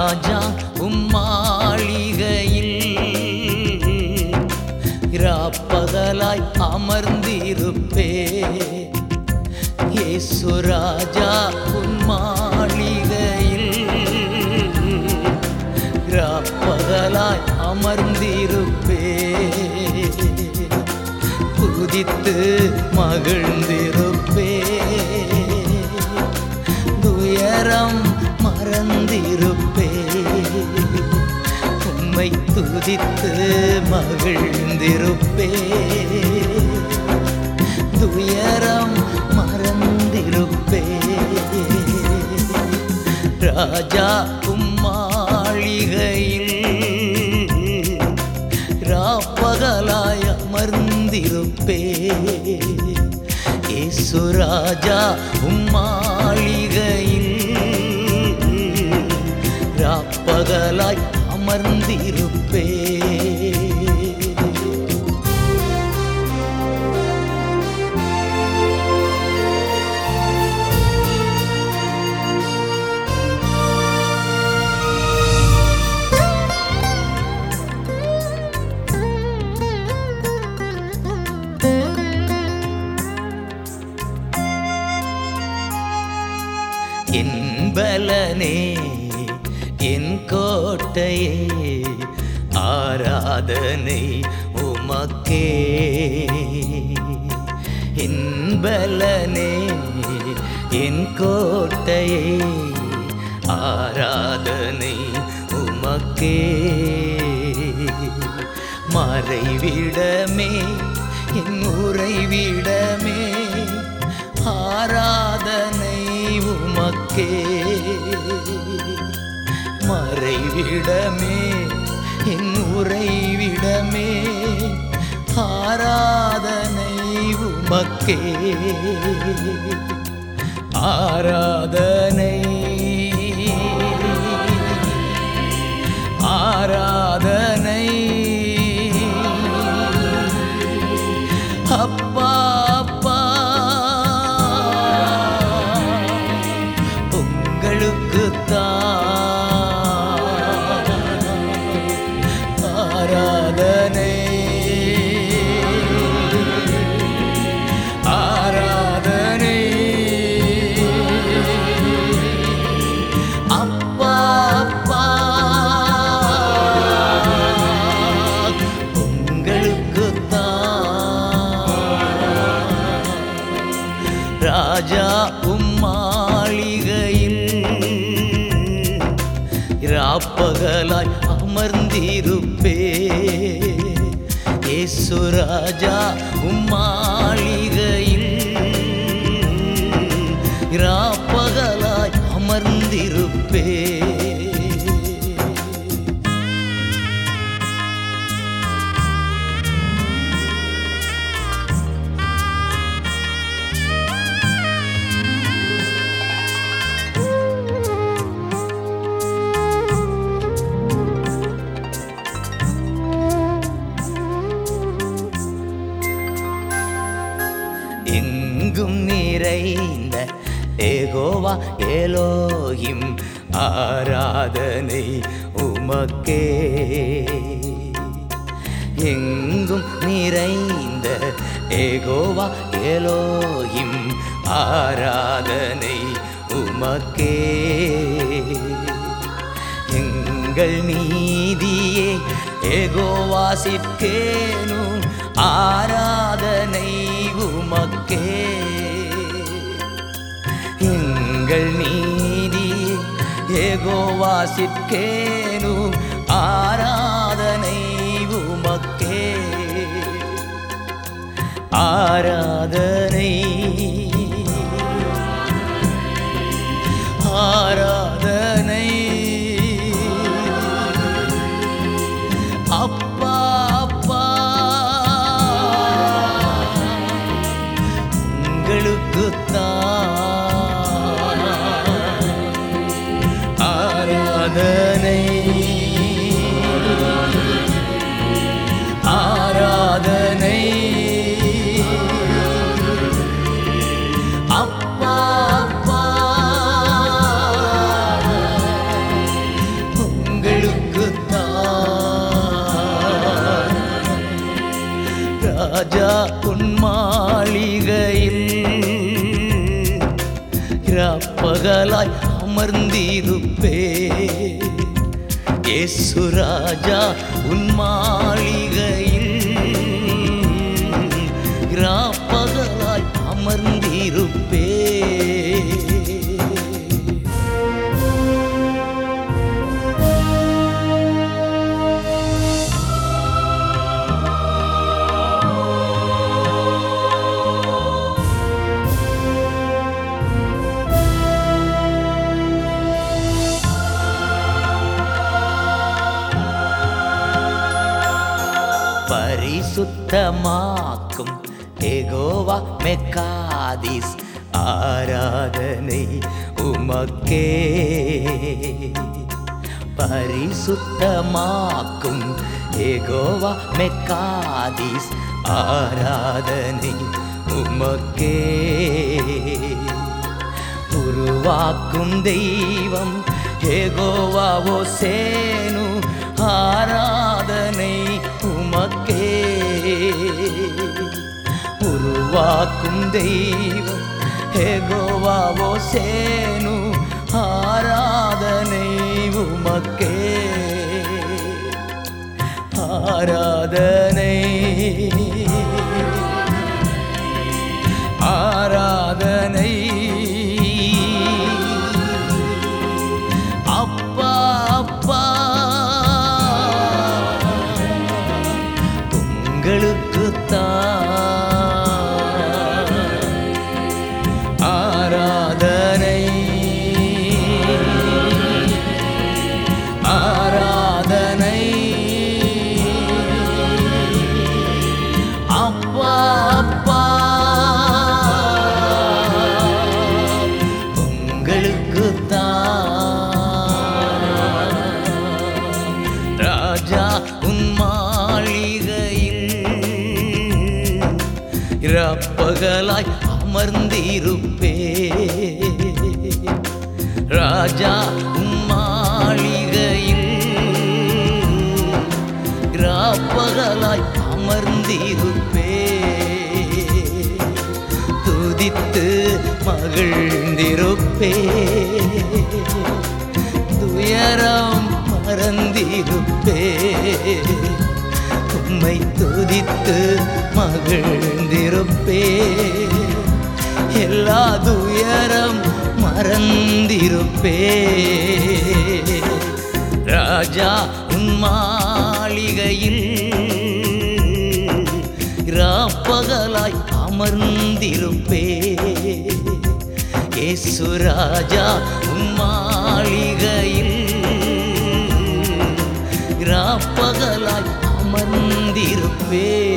ராஜா உம்மாளிகையில் ராப்பகலாய் அமர்ந்திருப்பே இயேசு ராஜா உம்மாளிகையில் ராப்பகலாய் அமர்ந்திருப்பே துதித்து மகிழ்ந்திருப்பே துயரம் மறந்திருப்பே உம்மை துதித்து மகிழ்ந்திருப்பே துயரம் மறந்திருப்பே ராஜா உம்மாளிகையில் ராப்பகலாய் அமர்ந்திருப்பே இயேசு ராஜா உம்மாளிகையில் ராப்பகலாய் அமர்ந்திருப்பே என் பலனே என் கோட்டையே ஆராதனை உமக்கே என் பலனே என் கோட்டையே ஆராதனை உமக்கே மறைவிடமே என் உறைவிடமே ஆராதனை உமக்கே மறைவிடமே என் உறைவிடமே ஆராதனை உமக்கே ஆராதனை ஆராதனை அப்பா அப்பா உங்களுக்கு ஆராதனை ஆராதனை அப்பா அப்பா உங்களுக்கு ராஜா உம்மாளிகையில் ராப்பகலாய் அமர்ந்திருப்பே இயேசு ராஜா உம்மாளிகையில் ராப்பகலாய் அமர்ந்திருப்பே எங்கும் நிறைந்த ஏகோவா ஏலோகிம் ஆராதனை உமக்கே எங்கும் நிறைந்த ஏகோவா ஏலோகிம் ஆராதனை உமக்கே எங்கள் நீதியே ஏகோவாசிற்கேனும் ஆராதனை உமக்கே எங்கள் நீதி ஏகோவாசிற்கேனும் ஆராதனை உமக்கே ஆராதனை ஆராதனை அப்பா அப்பா உங்களுக்குத்தான் ஆராதனை ஆராதனை ராஜா உன் மாளிகையில் பகலாய் அமர்ந்திருப்பே இயேசு ராஜா உன் மாளிகையில் பகலாய் அமர்ந்திருப்பே பரிசுத்தமாக்கும் எகோவா மெக்காதிஸ் ஆராதனை உமக்கே பரிசுத்தமாக்கும் எகோவா மெக்காதிஸ் ஆராதனை உமக்கே உருவாக்கும் தெய்வம் ஏகோவாவோ சேனு ஆராதனை உமக்கே உருவாக்கும் தெய்வம் ஏகோவாவோ சேனு ஆராதனை உமக்கே ஆராதனை ஆராதனை அப்பா அப்பா உங்களுக்கு ஆராதனை ஆராதனை அப்பா அப்பா உங்களுக்கு ராஜா உன் மாளிகையில் இரப்பகலாய் அமர்ந்திருப்பே ராஜா உன் மாளிகையில் ராப்பகலாய் அமர்ந்திருப்பே துதித்து மகிழ்ந்திருப்பே துயரம் மறந்திருப்பே உம்மை துதித்து மகிழ்ந்திருப்பே எல்லா துயரம் மறந்திருப்பே ராஜா உன் மாளிகையில் ராப்பகலாய் அமர்ந்திருப்பே இயேசு ராஜா உன் மாளிகையில் ராப்பகலாய் அமர்ந்திருப்பே